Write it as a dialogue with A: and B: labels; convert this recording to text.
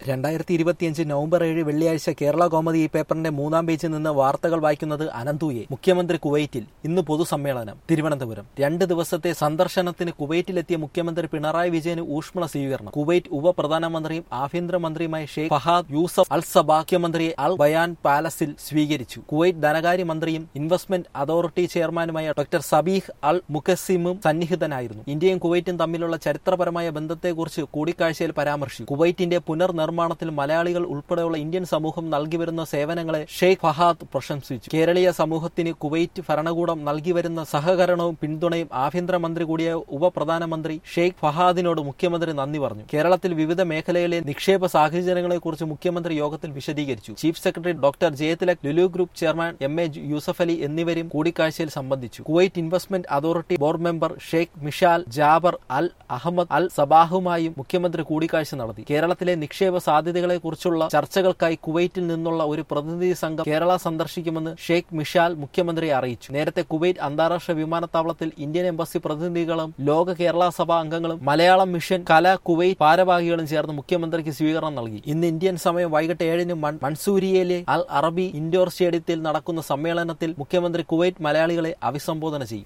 A: രണ്ടായിരത്തി ഇരുപത്തിയഞ്ച് നവംബർ ഏഴ് വെള്ളിയാഴ്ച കേരള കോമതി ഈ പേപ്പറിന്റെ മൂന്നാം പേജിൽ നിന്ന് വാർത്തകൾ വായിക്കുന്നത് അനന്തുയെ മുഖ്യമന്ത്രി കുവൈറ്റിൽ ഇന്ന് പൊതുസമ്മേളനം തിരുവനന്തപുരം രണ്ട് ദിവസത്തെ സന്ദർശനത്തിന് കുവൈറ്റിലെത്തിയ മുഖ്യമന്ത്രി പിണറായി വിജയന് ഊഷ്മള സ്വീകരണം കുവൈറ്റ് ഉപപ്രധാനമന്ത്രിയും ആഭ്യന്തരമന്ത്രിയുമായ Sheikh Fahad Yousef Al Sabah മുഖ്യമന്ത്രിയെ അൽ ബയാൻ പാലസിൽ സ്വീകരിച്ചു കുവൈറ്റ് ധനകാര്യമന്ത്രിയും ഇൻവെസ്റ്റ്മെന്റ് അതോറിറ്റി ചെയർമാനുമായ ഡോക്ടർ സബീഹ് അൽ മുഖസിമും സന്നിഹിതനായിരുന്നു ഇന്ത്യയും കുവൈറ്റും തമ്മിലുള്ള ചരിത്രപരമായ ബന്ധത്തെക്കുറിച്ച് കൂടിക്കാഴ്ചയിൽ പരാമർശിച്ചു കുവൈറ്റിന്റെ പുനർനിർമ്മാണത്തിൽ മലയാളികൾ ഉൾപ്പെടെയുള്ള ഇന്ത്യൻ സമൂഹം നൽകിവരുന്ന സേവനങ്ങളെ ഷെയ്ഖ് ഫഹാദ് പ്രശംസിച്ചു കേരളീയ സമൂഹത്തിന് കുവൈറ്റ് ഭരണകൂടം നൽകിവരുന്ന സഹകരണവും പിന്തുണയും ആഭ്യന്തരമന്ത്രി കൂടിയ ഉപപ്രധാനമന്ത്രി ഷെയ്ഖ് ഫഹാദിനോട് മുഖ്യമന്ത്രി നന്ദി പറഞ്ഞു കേരളത്തിൽ വിവിധ മേഖലയിലെ നിക്ഷേപ സാഹചര്യങ്ങളെക്കുറിച്ച് മുഖ്യമന്ത്രി യോഗത്തിൽ വിശദീകരിച്ചു chief secretary doctor Jayathilak Lulu group chairman M A Yusuff Ali എന്നിവരും കൂടിക്കാഴ്ചയിൽ സംബന്ധിച്ചു Kuwait investment authority board member Sheikh Mishal Jaber Al Ahmad Al സബാഹുമായും മുഖ്യമന്ത്രി കൂടിക്കാഴ്ച നടത്തി കേരളത്തിലെ നിക്ഷേപ സാധ്യതകളെക്കുറിച്ചുള്ള ചർച്ചകൾക്കായി കുവൈറ്റിൽ നിന്നുള്ള ഒരു പ്രതിനിധി സംഘം കേരള സന്ദർശിക്കുമെന്ന് ഷെയ്ഖ് മിഷാൽ മുഖ്യമന്ത്രിയെ അറിയിച്ചു നേരത്തെ കുവൈറ്റ് അന്താരാഷ്ട്ര വിമാനത്താവളത്തിൽ ഇന്ത്യൻ എംബസി പ്രതിനിധികളും ലോക കേരള സഭ അംഗങ്ങളും മലയാളം മിഷൻ കല കുവൈറ്റ് ഭാരവാഹികളും ചേർന്ന് മുഖ്യമന്ത്രിക്ക് സ്വീകരണം നൽകി ഇന്ന് ഇന്ത്യൻ സമയം വൈകിട്ട് ഏഴിന് മൺ- മൻസൂരിയയിലെ അൽ അറബി ഇൻഡോർ സ്റ്റേഡിയത്തിൽ നടക്കുന്ന സമ്മേളനത്തിൽ മുഖ്യമന്ത്രി കുവൈറ്റ് മലയാളികളെ അഭിസംബോധന ചെയ്യും